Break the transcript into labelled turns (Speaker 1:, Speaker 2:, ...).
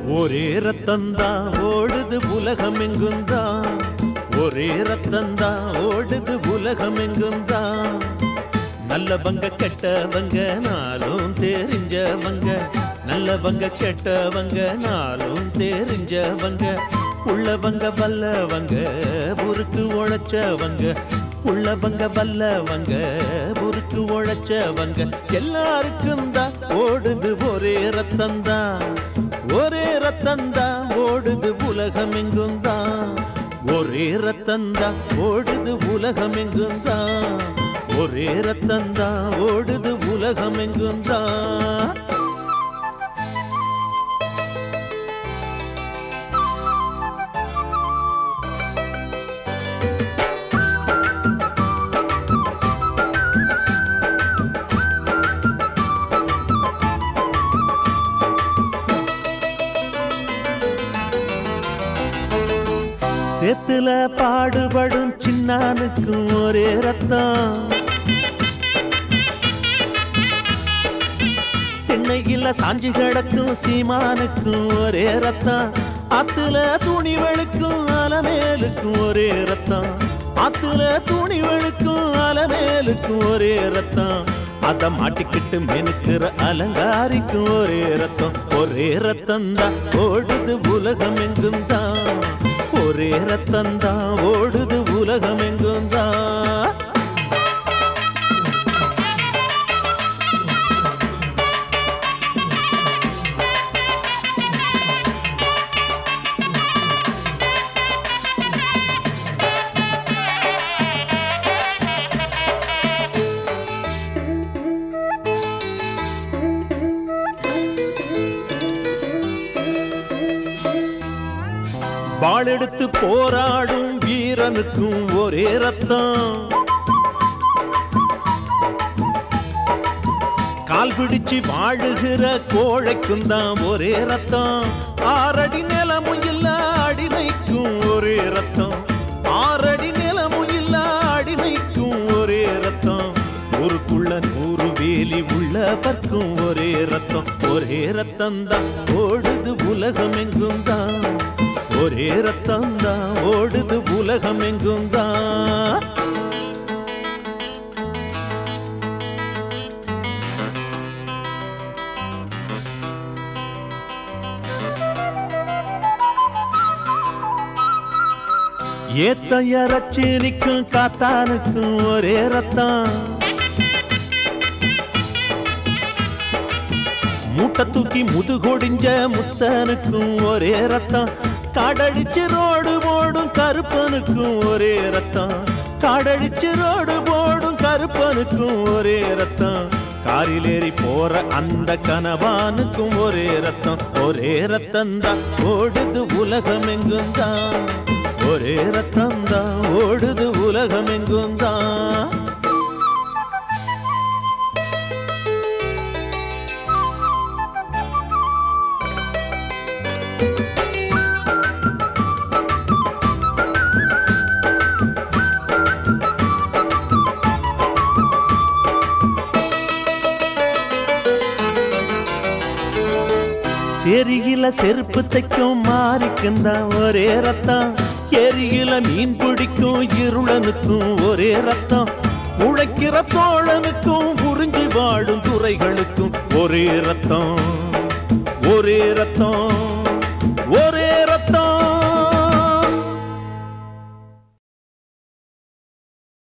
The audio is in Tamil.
Speaker 1: ஒரே ரத்தந்தா ஓடுது உலகம் எங்குந்தா ஒரே ரத்தந்தா ஓடுது உலகம் எங்குந்தா நல்லவங்க கெட்டவங்க நாளும் தெரிஞ்சவங்க நல்லவங்க கெட்டவங்க நாளும் தெரிஞ்சவங்க உள்ளவங்க வல்லவங்க உருக்கு உழைச்சவங்க உள்ளவங்க வல்லவங்க உருக்கு உழைச்சவங்க எல்லாருக்கும் தான் ஓடுது ஒரே ரத்தந்தா ஒரே ரத்தந்தா ஓடுது உலகம் எங்கும் தான் ஒரே ரத்தந்தா ஓடுது உலகம் எங்கும் தான் ஒரே ரத்தந்தா ஓடுது உலகம் எங்கும் தான் சேத்துல பாடுபடும் சின்னானுக்கும் ஒரே ரத்தம் திண்ணையில சாஞ்சி கிடக்கும் சீமானுக்கும் ஒரே ரத்தம் ஆத்துல துணி வெளுக்கும் அலமேலுக்கும் ஒரே ரத்தம் ஆத்துல துணி வெளுக்கும் அலமேலுக்கும் ஒரே ரத்தம் அத மாட்டிக்கிட்டு மெனுக்கிற அலங்காரிக்கும் ஒரே ரத்தம் ஒரே ரத்தம் தான் ஓடுது உலகம் எங்கும் தான் ஒரே ரத்தம் தான் ஓடுது உலகம் எங்கும் தான் வாளெடுத்து போராடும் வீரனுக்கும் ஒரே ரத்தம் கால் பிடிச்சு வாழுகிற கோழைக்கும் தான் ஒரே ரத்தம் ஆறடி நிலமும் இல்ல அடிமைக்கும் ஒரே ரத்தம் ஆறடி நிலமும் இல்ல அடிமைக்கும் ஒரே ரத்தம் ஊருக்குள்ள நூறு வேலி உள்ள பக்கம் ஒரே ரத்தம் ஒரே ரத்தம் தான் ஓடுது உலகம் எங்கும் தான் ஒரே ரத்தம் தான் ஓடுது உலகம் எங்கும் தான் ஏத்த இறச்சி நிற்கும் காத்தானுக்கும் ஒரே ரத்தம் மூட்டை தூக்கி முதுகொடிஞ்ச முத்தனுக்கும் ஒரே ரத்தம் காடடிச்சு ரோடு போடும் கருப்பனுக்கும் ஒரே ரத்தம் காடடிச்சு ரோடு போடும் கருப்பனுக்கும் ஒரே ரத்தம் காரிலேறி போற அந்த கனவானுக்கும் ஒரே ரத்தம் ஒரே ரத்தம் தான் ஓடுது உலகம் எங்கும் தான் ஒரே ரத்தம் தான் ஓடுது உலகம் எங்கும் தான் செரியில செருப்பு தைக்கும் மாறிக்குந்தான் ஒரே ரத்தம் எரியில மீன் பிடிக்கும் இருளனுக்கும் ஒரே ரத்தம் உழைக்கிற தோழனுக்கும் உறிஞ்சி வாடும் துறைகளுக்கும் ஒரே ரத்தம் ஒரே ரத்தம் ஒரே